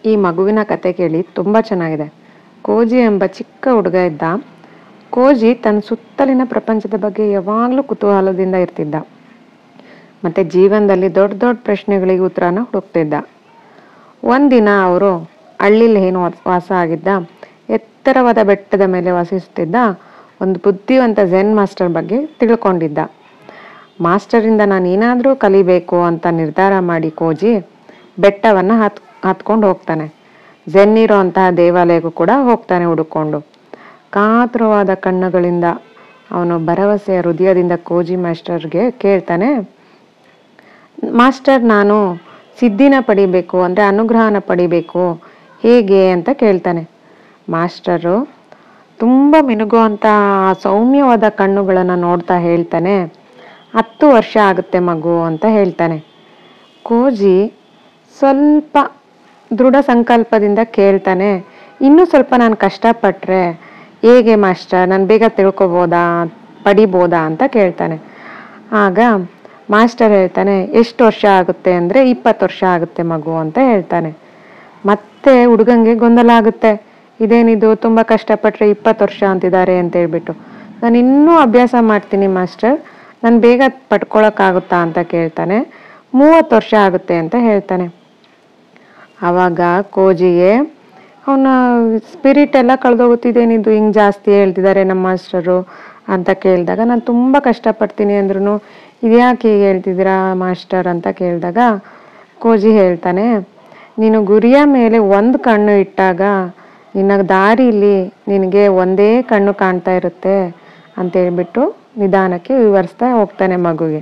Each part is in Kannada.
ಈ ಮಗುವಿನ ಕತೆ ಕೇಳಿ ತುಂಬ ಚೆನ್ನಾಗಿದೆ ಕೋಜಿ ಎಂಬ ಚಿಕ್ಕ ಹುಡುಗ ಇದ್ದ ಕೋಜಿ ತನ್ನ ಸುತ್ತಲಿನ ಪ್ರಪಂಚದ ಬಗ್ಗೆ ಯಾವಾಗಲೂ ಕುತೂಹಲದಿಂದ ಇರ್ತಿದ್ದ ಮತ್ತು ಜೀವನದಲ್ಲಿ ದೊಡ್ಡ ದೊಡ್ಡ ಪ್ರಶ್ನೆಗಳಿಗೆ ಉತ್ತರನ ಹುಡುಕ್ತಿದ್ದ ಒಂದಿನ ಅವರು ಹಳ್ಳಿಲಿ ಏನು ವಾಸ- ವಾಸ ಆಗಿದ್ದ ಎತ್ತರವಾದ ಬೆಟ್ಟದ ಮೇಲೆ ವಾಸಿಸುತ್ತಿದ್ದ ಒಂದು ಬುದ್ಧಿವಂತ ಝೆನ್ ಮಾಸ್ಟರ್ ಬಗ್ಗೆ ತಿಳ್ಕೊಂಡಿದ್ದ ಮಾಸ್ಟರಿಂದ ನಾನು ಏನಾದರೂ ಕಲಿಬೇಕು ಅಂತ ನಿರ್ಧಾರ ಮಾಡಿ ಕೋಜಿ ಬೆಟ್ಟವನ್ನು ಹತ್ ಹತ್ಕೊಂಡು ಹೋಗ್ತಾನೆ ಝೆನ್ ಇರೋಂತಹ ದೇವಾಲಯಕ್ಕೂ ಕೂಡ ಹೋಗ್ತಾನೆ ಹುಡುಕೊಂಡು ಕಾತರವಾದ ಕಣ್ಣುಗಳಿಂದ ಅವನು ಭರವಸೆಯ ಹೃದಯದಿಂದ ಕೋಜಿ ಮಾಸ್ಟರ್ಗೆ ಕೇಳ್ತಾನೆ ಮಾಸ್ಟರ್ ನಾನು ಸಿದ್ಧಿನ ಪಡಿಬೇಕು ಅಂದರೆ ಅನುಗ್ರಹನ ಪಡಿಬೇಕು ಹೇಗೆ ಅಂತ ಕೇಳ್ತಾನೆ ಮಾಸ್ಟರು ತುಂಬ ಮಿನುಗುವಂಥ ಆ ಸೌಮ್ಯವಾದ ಕಣ್ಣುಗಳನ್ನು ನೋಡ್ತಾ ಹೇಳ್ತಾನೆ ಹತ್ತು ವರ್ಷ ಆಗುತ್ತೆ ಮಗು ಅಂತ ಹೇಳ್ತಾನೆ ಕೋಜಿ ಸ್ವಲ್ಪ ದೃಢ ಸಂಕಲ್ಪದಿಂದ ಕೇಳ್ತಾನೆ ಇನ್ನೂ ಸ್ವಲ್ಪ ನಾನು ಕಷ್ಟಪಟ್ಟರೆ ಹೇಗೆ ಮಾಸ್ಟರ್ ನಾನು ಬೇಗ ತಿಳ್ಕೊಬೋದಾ ಪಡಿಬೋದಾ ಅಂತ ಕೇಳ್ತಾನೆ ಆಗ ಮಾಸ್ಟರ್ ಹೇಳ್ತಾನೆ ಎಷ್ಟು ವರ್ಷ ಆಗುತ್ತೆ ಅಂದರೆ ಇಪ್ಪತ್ತು ವರ್ಷ ಆಗುತ್ತೆ ಮಗು ಅಂತ ಹೇಳ್ತಾನೆ ಮತ್ತೆ ಹುಡುಗಂಗೆ ಗೊಂದಲ ಆಗುತ್ತೆ ಇದೇನಿದು ತುಂಬ ಕಷ್ಟಪಟ್ಟರೆ ಇಪ್ಪತ್ತು ವರ್ಷ ಅಂತಿದ್ದಾರೆ ಅಂತ ಹೇಳ್ಬಿಟ್ಟು ನಾನು ಇನ್ನೂ ಅಭ್ಯಾಸ ಮಾಡ್ತೀನಿ ಮಾಸ್ಟರ್ ನಾನು ಬೇಗ ಪಡ್ಕೊಳಕ್ಕಾಗುತ್ತಾ ಅಂತ ಕೇಳ್ತಾನೆ ಮೂವತ್ತು ವರ್ಷ ಆಗುತ್ತೆ ಅಂತ ಹೇಳ್ತಾನೆ ಆವಾಗ ಕೋಜಿಗೆ ಅವನ ಸ್ಪಿರಿಟ್ ಎಲ್ಲ ಕಳೆದೋಗುತ್ತಿದ್ದೇನಿದು ಹಿಂಗೆ ಜಾಸ್ತಿ ಹೇಳ್ತಿದ್ದಾರೆ ನಮ್ಮ ಮಾಸ್ಟರು ಅಂತ ಕೇಳಿದಾಗ ನಾನು ತುಂಬ ಕಷ್ಟಪಡ್ತೀನಿ ಅಂದ್ರೂ ಇದ್ಯಾಕೆ ಹೀಗೆ ಹೇಳ್ತಿದ್ದೀರಾ ಮಾಸ್ಟರ್ ಅಂತ ಕೇಳಿದಾಗ ಕೋಜಿ ಹೇಳ್ತಾನೆ ನೀನು ಗುರಿಯ ಮೇಲೆ ಒಂದು ಕಣ್ಣು ಇಟ್ಟಾಗ ನಿನ್ನ ದಾರಿಲಿ ನಿನಗೆ ಒಂದೇ ಕಣ್ಣು ಕಾಣ್ತಾ ಇರುತ್ತೆ ಅಂತ ಹೇಳ್ಬಿಟ್ಟು ನಿಧಾನಕ್ಕೆ ವಿವರಿಸ್ತಾ ಹೋಗ್ತಾನೆ ಮಗುಗೆ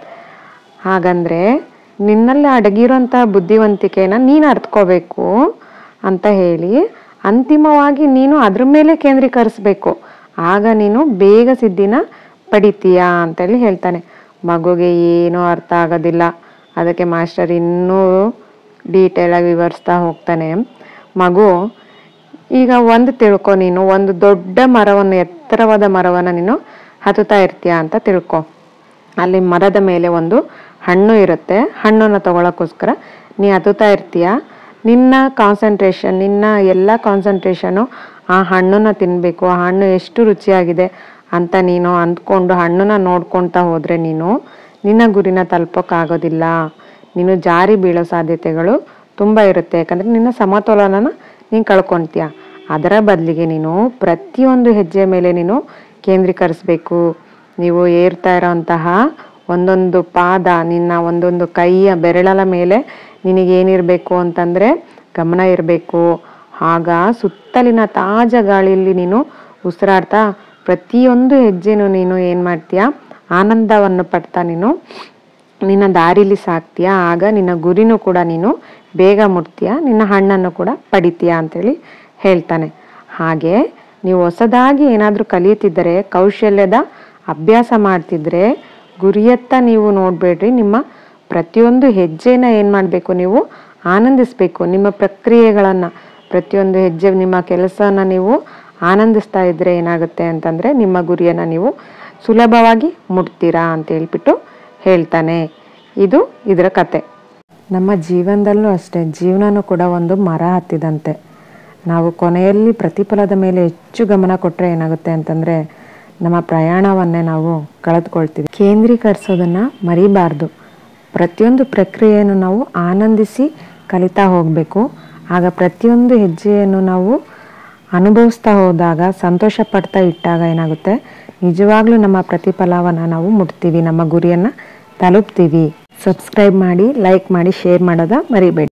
ಹಾಗಂದ್ರೆ ನಿನ್ನಲ್ಲಿ ಅಡಗಿರೋಂಥ ಬುದ್ಧಿವಂತಿಕೆನ ನೀನು ಅರ್ಥಕೋಬೇಕು ಅಂತ ಹೇಳಿ ಅಂತಿಮವಾಗಿ ನೀನು ಅದ್ರ ಮೇಲೆ ಕೇಂದ್ರೀಕರಿಸ್ಬೇಕು ಆಗ ನೀನು ಬೇಗ ಸಿದ್ಧಿನ ಪಡಿತೀಯಾ ಅಂತೇಳಿ ಹೇಳ್ತಾನೆ ಮಗುಗೆ ಏನೂ ಅರ್ಥ ಆಗೋದಿಲ್ಲ ಅದಕ್ಕೆ ಮಾಸ್ಟರ್ ಇನ್ನೂ ಡೀಟೇಲಾಗಿ ವಿವರಿಸ್ತಾ ಹೋಗ್ತಾನೆ ಮಗು ಈಗ ಒಂದು ತಿಳ್ಕೊ ನೀನು ಒಂದು ದೊಡ್ಡ ಮರವನ್ನು ಎತ್ತರವಾದ ಮರವನ್ನು ನೀನು ಹತ್ತುತ್ತಾ ಇರ್ತೀಯ ಅಂತ ತಿಳ್ಕೊ ಅಲ್ಲಿ ಮರದ ಮೇಲೆ ಒಂದು ಹಣ್ಣು ಇರುತ್ತೆ ಹಣ್ಣನ್ನು ತಗೊಳಕ್ಕೋಸ್ಕರ ನೀ ಹತ್ತುತ್ತಾ ಇರ್ತೀಯ ನಿನ್ನ ಕಾನ್ಸಂಟ್ರೇಷನ್ ನಿನ್ನ ಎಲ್ಲ ಕಾನ್ಸಂಟ್ರೇಷನು ಆ ಹಣ್ಣನ್ನ ತಿನ್ನಬೇಕು ಆ ಹಣ್ಣು ಎಷ್ಟು ರುಚಿಯಾಗಿದೆ ಅಂತ ನೀನು ಅಂದ್ಕೊಂಡು ಹಣ್ಣನ್ನ ನೋಡ್ಕೊಳ್ತಾ ಹೋದರೆ ನೀನು ನಿನ್ನ ಗುರಿನ ತಲುಪೋಕ್ಕಾಗೋದಿಲ್ಲ ನೀನು ಜಾರಿ ಬೀಳೋ ಸಾಧ್ಯತೆಗಳು ತುಂಬ ಇರುತ್ತೆ ಯಾಕಂದರೆ ನಿನ್ನ ಸಮತೋಲನನ ನೀನು ಕಳ್ಕೊಳ್ತೀಯ ಅದರ ಬದಲಿಗೆ ನೀನು ಪ್ರತಿಯೊಂದು ಹೆಜ್ಜೆ ಮೇಲೆ ನೀನು ಕೇಂದ್ರೀಕರಿಸಬೇಕು ನೀವು ಏರ್ತಾ ಇರೋಂತಹ ಒಂದೊಂದು ಪಾದ ನಿನ್ನ ಒಂದೊಂದು ಕೈಯ ಬೆರಳಲ ಮೇಲೆ ನಿನಗೇನಿರಬೇಕು ಅಂತಂದರೆ ಗಮನ ಇರಬೇಕು ಆಗ ಸುತ್ತಲಿನ ತಾಜಾ ಗಾಳಿಯಲ್ಲಿ ನೀನು ಉಸಿರಾಡ್ತಾ ಪ್ರತಿಯೊಂದು ಹೆಜ್ಜೆನೂ ನೀನು ಏನು ಮಾಡ್ತೀಯ ಆನಂದವನ್ನು ಪಡ್ತಾ ನೀನು ನಿನ್ನ ದಾರಿಲಿ ಸಾಕ್ತೀಯ ಆಗ ನಿನ್ನ ಗುರಿನೂ ಕೂಡ ನೀನು ಬೇಗ ಮುಟ್ತೀಯ ನಿನ್ನ ಹಣ್ಣನ್ನು ಕೂಡ ಪಡಿತೀಯ ಅಂತೇಳಿ ಹೇಳ್ತಾನೆ ಹಾಗೆ ನೀವು ಹೊಸದಾಗಿ ಏನಾದರೂ ಕಲಿಯುತ್ತಿದ್ದರೆ ಕೌಶಲ್ಯದ ಅಭ್ಯಾಸ ಮಾಡ್ತಿದ್ರೆ ಗುರಿಯತ್ತ ನೀವು ನೋಡಬೇಡ್ರಿ ನಿಮ್ಮ ಪ್ರತಿಯೊಂದು ಹೆಜ್ಜೆನ ಏನು ಮಾಡಬೇಕು ನೀವು ಆನಂದಿಸಬೇಕು ನಿಮ್ಮ ಪ್ರಕ್ರಿಯೆಗಳನ್ನು ಪ್ರತಿಯೊಂದು ಹೆಜ್ಜೆ ನಿಮ್ಮ ಕೆಲಸನ ನೀವು ಆನಂದಿಸ್ತಾ ಇದ್ರೆ ಏನಾಗುತ್ತೆ ಅಂತಂದರೆ ನಿಮ್ಮ ಗುರಿಯನ್ನು ನೀವು ಸುಲಭವಾಗಿ ಮುಟ್ತೀರಾ ಅಂತ ಹೇಳ್ಬಿಟ್ಟು ಹೇಳ್ತಾನೆ ಇದು ಇದರ ಕತೆ ನಮ್ಮ ಜೀವನದಲ್ಲೂ ಅಷ್ಟೇ ಜೀವನನೂ ಕೂಡ ಒಂದು ಮರ ಹತ್ತಿದಂತೆ ನಾವು ಕೊನೆಯಲ್ಲಿ ಪ್ರತಿಫಲದ ಮೇಲೆ ಹೆಚ್ಚು ಗಮನ ಕೊಟ್ಟರೆ ಏನಾಗುತ್ತೆ ಅಂತಂದರೆ ನಮ್ಮ ಪ್ರಯಾಣವನ್ನೇ ನಾವು ಕಳೆದುಕೊಳ್ತೀವಿ ಕೇಂದ್ರೀಕರಿಸೋದನ್ನು ಮರಿಬಾರ್ದು ಪ್ರತಿಯೊಂದು ಪ್ರಕ್ರಿಯೆಯನ್ನು ನಾವು ಆನಂದಿಸಿ ಕಲಿತಾ ಹೋಗಬೇಕು ಆಗ ಪ್ರತಿಯೊಂದು ಹೆಜ್ಜೆಯನ್ನು ನಾವು ಅನುಭವಿಸ್ತಾ ಹೋದಾಗ ಸಂತೋಷ ಪಡ್ತಾ ಇಟ್ಟಾಗ ಏನಾಗುತ್ತೆ ನಿಜವಾಗ್ಲೂ ನಮ್ಮ ಪ್ರತಿಫಲವನ್ನು ನಾವು ಮುಟ್ತೀವಿ ನಮ್ಮ ಗುರಿಯನ್ನು ತಲುಪ್ತೀವಿ ಸಬ್ಸ್ಕ್ರೈಬ್ ಮಾಡಿ ಲೈಕ್ ಮಾಡಿ ಶೇರ್ ಮಾಡೋದ ಮರಿಬೇಡಿ